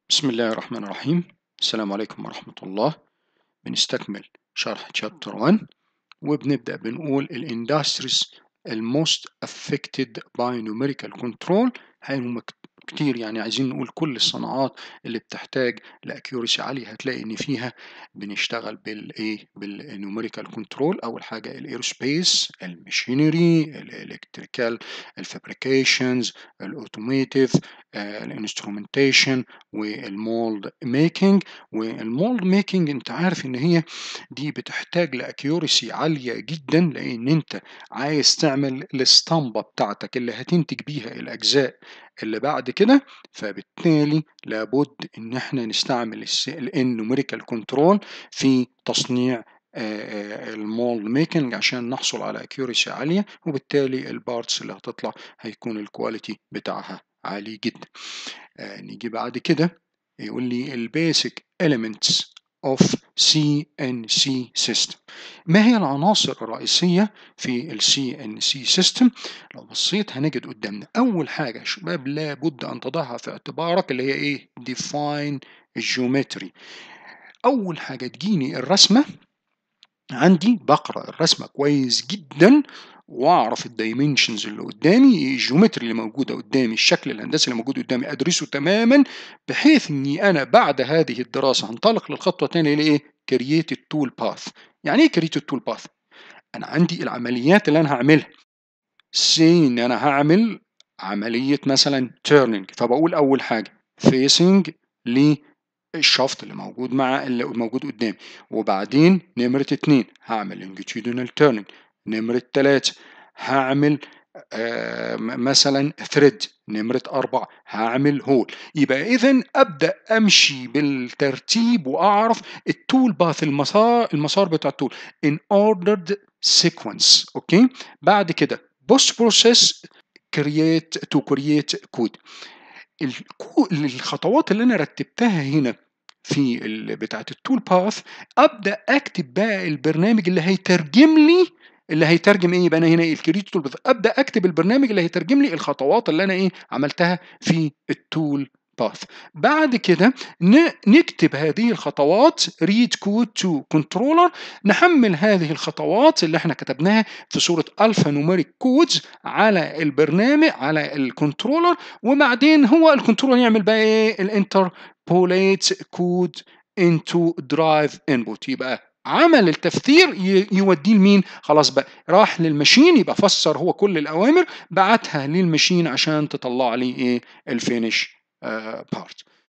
بسم الله الرحمن الرحيم السلام عليكم ورحمة الله بنستكمل شرح chapter 1 وبنبدأ بنقول ال industries الموست affected by numerical control هم كتير يعني عايزين نقول كل الصناعات اللي بتحتاج لاكيورسي عالية هتلاقي ان فيها بنشتغل بالايه بالنيوميريكال كنترول اول حاجة الايروسبيس الماشينري الالكتريكال الفابريكيشنز الاوتوميتيف الانسترومنتيشن والمولد ميكنج والمولد ميكنج انت عارف ان هي دي بتحتاج لاكيورسي عالية جدا لان انت عايز تعمل الاسطمبة بتاعتك اللي هتنتج بيها الاجزاء اللي بعد كده فبالتالي لابد ان احنا نستعمل النوميريكال كنترول في تصنيع المولد ميكنج عشان نحصل على اكيورسي عاليه وبالتالي البارتس اللي هتطلع هيكون الكواليتي بتاعها عالي جدا آه نيجي بعد كده يقول لي البيسك elements of CNC system ما هي العناصر الرئيسية في ال CNC system لو بصيت هنجد قدامنا أول حاجة يا شباب لابد أن تضعها في اعتبارك اللي هي إيه define geometry أول حاجة تجيني الرسمة عندي بقرأ الرسمة كويس جدا واعرف الدايمنشنز اللي قدامي الجيومتري اللي موجوده قدامي الشكل الهندسي اللي موجود قدامي ادرسه تماما بحيث اني انا بعد هذه الدراسه هنطلق للخطوه الثانيه اللي ايه كرييت التول باث يعني ايه كرييت التول باث انا عندي العمليات اللي انا هعملها سي ان انا هعمل عمليه مثلا تيرنينج فبقول اول حاجه فيسنج الشفط اللي موجود مع اللي موجود قدامي وبعدين نمرة اتنين هعمل لونجيتيودينال تيرنينج نمرة تلاتة هعمل آه مثلا ثريد نمرة أربعة هعمل هول يبقى إذا أبدأ أمشي بالترتيب وأعرف التول باث المسار المسار بتاع التول in ordered sequence أوكي بعد كده post process create to create code الخطوات اللي أنا رتبتها هنا في بتاعة التول باث أبدأ أكتب بقى البرنامج اللي هيترجم لي اللي هيترجم ايه يبقى انا هنا الكريت تول ابدا اكتب البرنامج اللي هيترجم لي الخطوات اللي انا ايه عملتها في التول باث بعد كده نكتب هذه الخطوات ريد كود تو كنترولر نحمل هذه الخطوات اللي احنا كتبناها في صوره الفا نوميريك كودز على البرنامج على الكنترولر وبعدين هو الكنترولر يعمل بقى ايه الانتربوليت كود انتو درايف انبوت يبقى عمل التفسير يوديه لمين خلاص بقى راح للماشين يبقى فسر هو كل الاوامر بعتها للماشين عشان تطلع لي ايه الفينش بارت